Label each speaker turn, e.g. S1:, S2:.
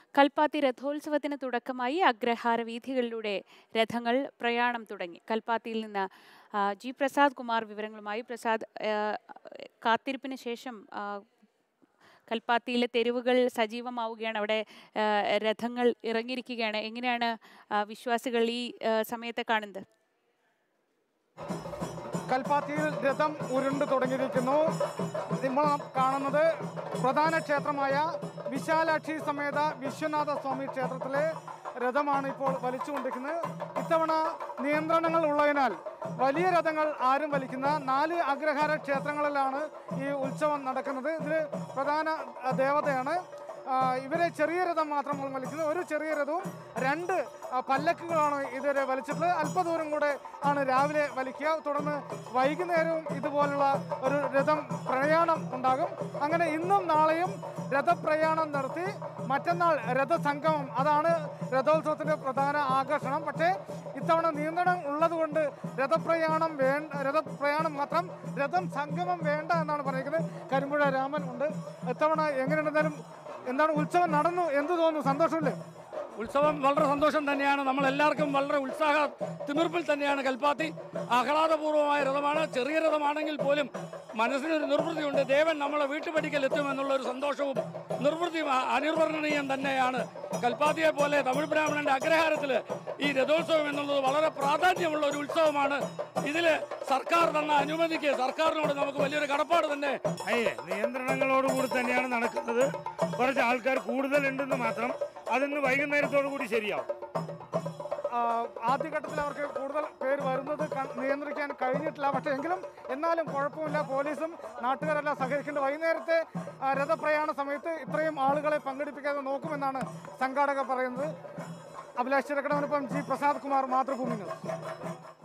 S1: കൽപ്പാത്തി രഥോത്സവത്തിന് തുടക്കമായി അഗ്രഹാര വീഥികളിലൂടെ രഥങ്ങൾ പ്രയാണം തുടങ്ങി കൽപ്പാത്തിയിൽ നിന്ന് ആ, ജി പ്രസാദ് കുമാർ വിവരങ്ങളുമായി പ്രസാദ് ആ, കാത്തിരിപ്പിന് ശേഷം ആ, കൽപ്പാത്തിയിലെ തെരുവുകൾ സജീവമാവുകയാണ് അവിടെ ആ, രഥങ്ങൾ ഇറങ്ങിയിരിക്കുകയാണ് എങ്ങനെയാണ് ആ, വിശ്വാസികൾ ഈ ആ, സമയത്തെ കാണുന്നത്
S2: കൽപ്പാത്തിയിൽ രഥം ഉരുണ്ട് തുടങ്ങിയിരിക്കുന്നു നമ്മൾ കാണുന്നത് പ്രധാന ക്ഷേത്രമായ വിശാലാക്ഷി സമേത വിശ്വനാഥ സ്വാമി ക്ഷേത്രത്തിലെ രഥമാണ് ഇപ്പോൾ വലിച്ചുകൊണ്ടിരിക്കുന്നത് ഇത്തവണ നിയന്ത്രണങ്ങൾ ഉള്ളതിനാൽ വലിയ രഥങ്ങൾ ആരും വലിക്കുന്ന നാല് അഗ്രഹാര ക്ഷേത്രങ്ങളിലാണ് ഈ ഉത്സവം നടക്കുന്നത് ഇതിൽ പ്രധാന ആ, ദേവതയാണ് ആ, ഇവരെ ചെറിയ രഥം മാത്രമാണ് വലിക്കുന്നത് ഒരു ചെറിയ രഥവും രണ്ട് ആ, പല്ലക്കുകളാണ് ഇതുവരെ വലിച്ചിട്ടുള്ളത് അല്പദൂരം കൂടെ ആണ് രാവിലെ വലിക്കുക തുടർന്ന് വൈകുന്നേരവും ഇതുപോലുള്ള ഒരു രഥം പ്രയാണം ഉണ്ടാകും അങ്ങനെ ഇന്നും നാളെയും രഥപ്രയാണം നടത്തി മറ്റന്നാൾ രഥസംഗമം അതാണ് രഥോത്സവത്തിന്റെ പ്രധാന ആകർഷണം പക്ഷേ ഇത്തവണ നിയന്ത്രണം ഉള്ളതുകൊണ്ട് രഥപ്രയാണം വേണ്ട രഥപ്രയാണം മാത്രം രഥം സംഗമം വേണ്ട എന്നാണ് പറയുന്നത് കരിമ്പുഴ രാമൻ ഉണ്ട് ഇത്തവണ എങ്ങനെയുണ്ടെന്നാലും എന്താണ് ഉത്സവം നടന്നു എന്ത് തോന്നുന്നു സന്തോഷമില്ലേ
S3: ഉത്സവം വളരെ സന്തോഷം തന്നെയാണ് നമ്മൾ എല്ലാവർക്കും വളരെ ഉത്സാഹ തിമിർപ്പിൽ തന്നെയാണ് കൽപ്പാത്തി ആഹ്ലാദപൂർവമായ രഥമാണ് ചെറിയ രഥമാണെങ്കിൽ പോലും മനസ്സിനൊരു നിർവൃതിയുണ്ട് ദേവൻ നമ്മളെ വീട്ടുപടിക്കൽ എത്തുമെന്നുള്ള ഒരു സന്തോഷവും നിർവൃതിയും അ- അനിർവർണ്ണനീയം തന്നെയാണ് കൽപ്പാത്തിയെ പോലെ തമിഴ് ബ്രാഹ്മണന്റെ അഗ്രഹാരത്തിൽ ഈ രഥോത്സവം എന്നുള്ളത് വളരെ പ്രാധാന്യമുള്ള ഒരു ഉത്സവമാണ് ഇതിൽ സർക്കാർ തന്ന അനുമതിക്ക് സർക്കാരിനോട് നമുക്ക് വലിയൊരു കടപ്പാട് തന്നെ
S4: അയ്യേ നിയന്ത്രണങ്ങളോടുകൂടി തന്നെയാണ് നടക്കുന്നത് കുറച്ച് ആൾക്കാർ കൂടുതലുണ്ടെന്ന് മാത്രം അതിന്ന് വൈകുന്നേരത്തോടു കൂടി ശരിയാവും
S2: ആ, ആദ്യഘട്ടത്തിൽ അവർക്ക് കൂടുതൽ പേര് വരുന്നത് ക- നിയന്ത്രിക്കാൻ കഴിഞ്ഞിട്ടില്ല പക്ഷേ എങ്കിലും എന്നാലും കുഴപ്പമില്ല പോലീസും നാട്ടുകാരെല്ലാം സഹകരിക്കേണ്ട വൈകുന്നേരത്തെ ആ, രഥപ്രയാണ സമയത്ത് ഇത്രയും ആളുകളെ പങ്കെടുപ്പിക്കാതെ നോക്കുമെന്നാണ് സംഘാടകർ പറയുന്നത് അഭിലാഷ് ചിറക്കടവിനൊപ്പം ജി പ്രസാദ് കുമാർ മാതൃഭൂമി ന്യൂസ്